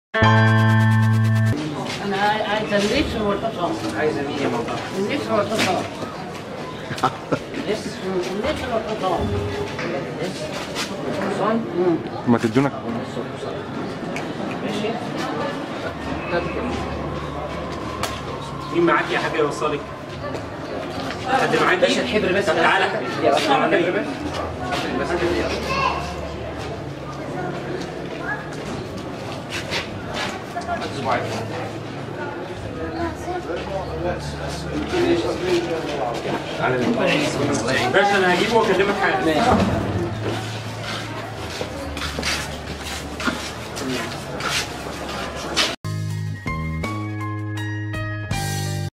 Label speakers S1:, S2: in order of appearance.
S1: انا عايزه اللبس والحصان
S2: عايزه مين يا مطر؟
S1: اللبس والحصان اللبس والحصان
S2: حصان؟
S3: ما تدونا
S2: ماشي مين معاك يا حاجه يوصلك؟ حد معاك؟
S4: باشا الحبر بس
S2: طب تعالى يا حبيبي يلا الحبر بس تعالى باشا انا هجيبه واكلمك حالا